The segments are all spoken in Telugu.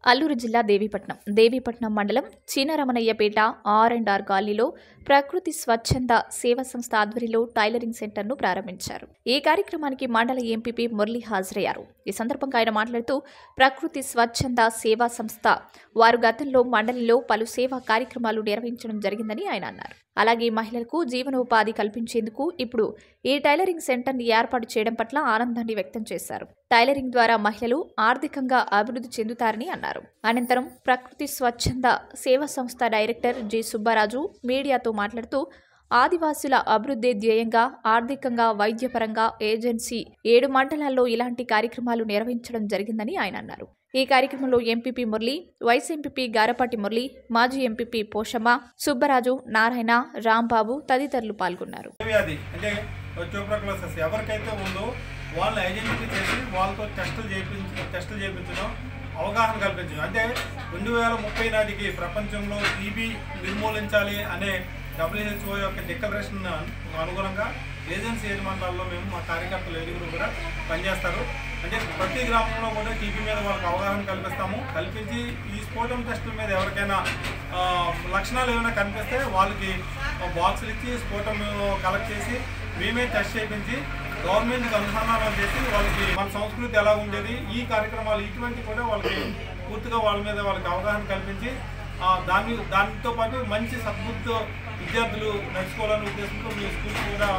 అల్లూరు జిల్లా దేవీపట్నం దేవీపట్నం మండలం చినరమణయ్యపేట ఆర్ అండ్ ఆర్ కాలనీలో ప్రకృతి స్వచ్ఛంద సేవా సంస్థ ఆధ్వర్యంలో టైలరింగ్ సెంటర్ను ప్రారంభించారు ఈ కార్యక్రమానికి మండల ఎంపీపీ మురళి హాజరయ్యారు ఈ సందర్భంగా ఆయన మాట్లాడుతూ ప్రకృతి స్వచ్ఛంద సేవా సంస్థ వారు గతంలో మండలిలో పలు సేవా కార్యక్రమాలు నిర్వహించడం జరిగిందని ఆయన అన్నారు అలాగే మహిళలకు జీవనోపాధి కల్పించేందుకు ఇప్పుడు ఈ టైలరింగ్ సెంటర్ని ఏర్పాటు చేయడం పట్ల ఆనందాన్ని వ్యక్తం చేశారు టైలరింగ్ ద్వారా మహిళలు ఆర్థికంగా అభివృద్ధి చెందుతారని అన్నారు అనంతరం ప్రకృతి స్వచ్ఛంద సేవా సంస్థ డైరెక్టర్ జి సుబ్బరాజు మీడియాతో మాట్లాడుతూ ఆదివాసుల అభివృద్ధి ధ్యేయంగా ఆర్థికంగా వైద్యపరంగా ఏజెన్సీ ఏడు మండలాల్లో ఇలాంటి కార్యక్రమాలు నిర్వహించడం జరిగిందని ఆయన అన్నారు ఈ కార్యక్రమంలో MPP Murali vice MPP Garapati Murali మాజీ ఎంపీపీ పోషమ్మ సుబ్బరాజు నారాయణ రాంబాబు తదితరులు పాల్గొన్నారు వ్యాధి అంటే ట్యూబర్క్లోసిస్ ఎవరికైతే ఉందో వాళ్ళని ఐడెంటిఫై చేసి వాళ్ళతో టెస్టులు చేయించి టెస్టులు చేయించడం అవగాహన కల్పించడం అంటే రెండు వేల ముప్పై నాటికి ప్రపంచంలో టీబీ నిర్మూలించాలి అనే డబ్ల్యూహెచ్ఓ యొక్క డిక్లరేషన్ అనుగుణంగా ఏజెన్సీ ఏడు మండలాల్లో మేము మా కార్యకర్తలు ఏడుగురు కూడా పనిచేస్తారు అంటే ప్రతి గ్రామంలో కూడా టీబీ మీద వాళ్ళకి అవగాహన కల్పిస్తాము కల్పించి ఈ స్ఫోటం టెస్టుల మీద ఎవరికైనా ఆ, లక్షణాలు ఏమైనా కనిపిస్తే వాళ్ళకి బాక్సులు ఇచ్చి స్ఫోటం కలెక్ట్ చేసి మేమే టెస్ట్ చేయించి గవర్నమెంట్కి అనుసంధానం చేసి వాళ్ళకి మన సంస్కృతి ఎలా ఉండేది ఈ కార్యక్రమాలు ఇటువంటి కూడా వాళ్ళకి పూర్తిగా వాళ్ళ మీద వాళ్ళకి అవగాహన కల్పించి ఆ, దాని దానితో పాటు మంచి సద్బుద్ధ విద్యార్థులు నడుచుకోవాలనే ఉద్దేశంతో మీ స్కూల్స్ కూడా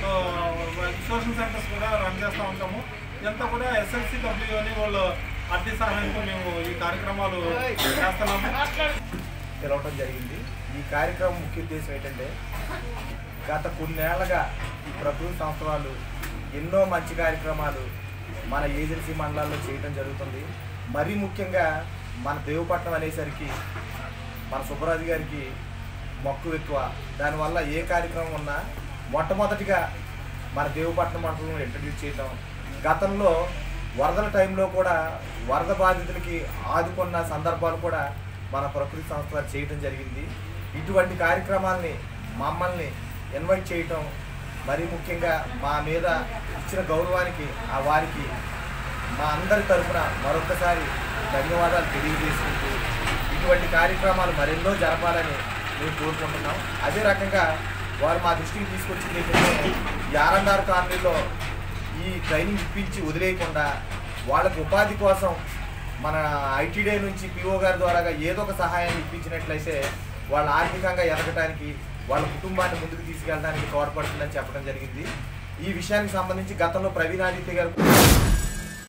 ట్యూషన్ సెంటర్స్ కూడా రన్ చేస్తూ ఉంటాము ఇదంతా కూడా ఎస్ఎల్సి డబ్ల్యూ అని వాళ్ళు అద్దె సహాయంతో మేము ఈ కార్యక్రమాలు చేస్తున్నాము తెలవటం జరిగింది ఈ కార్యక్రమం ముఖ్య ఉద్దేశం ఏంటంటే గత కొన్నేళ్లుగా ఈ ప్రభుత్వ సంస్థ వాళ్ళు ఎన్నో మంచి కార్యక్రమాలు మన ఏజెన్సీ మండలాల్లో చేయడం జరుగుతుంది మరీ ముఖ్యంగా మన దేవపట్నం అనేసరికి మన సుబ్బరాజు గారికి మక్కువ ఎక్కువ దానివల్ల ఏ కార్యక్రమం ఉన్నా మొట్టమొదటిగా మన దేవపట్నం మండలం ఇంట్రడ్యూస్ చేయటం గతంలో వరదల టైంలో కూడా వరద బాధితులకి ఆదుకున్న సందర్భాలు కూడా మన ప్రకృతి సంస్థ వారు చేయటం జరిగింది ఇటువంటి కార్యక్రమాల్ని మమ్మల్ని ఇన్వైట్ చేయటం మరీ ముఖ్యంగా మా మీద ఇచ్చిన గౌరవానికి ఆ వారికి మా అందరి తరఫున మరొకసారి ధన్యవాదాలు తెలియజేసుకుంటూ ఇటువంటి కార్యక్రమాలు మరెన్నో జరపాలని మేము కోరుకుంటున్నాం అదే రకంగా వారు మా దృష్టికి తీసుకొచ్చింది ఏంటంటే ఈ ఆర్ఎన్ఆర్ కాలనీలో ఈ ట్రైనింగ్ ఇప్పించి వదిలేయకుండా వాళ్ళకి ఉపాధి కోసం మన ఐటీడీ నుంచి పిఓ గారి ద్వారా ఏదో ఒక సహాయాన్ని ఇప్పించినట్లయితే వాళ్ళ ఆర్థికంగా ఎదగటానికి వాళ్ళ కుటుంబాన్ని ముందుకు తీసుకెళ్ళడానికి తోడ్పడుతుందని చెప్పడం జరిగింది ఈ విషయానికి సంబంధించి గతంలో ప్రవీణ్ ఆదిత్య గారు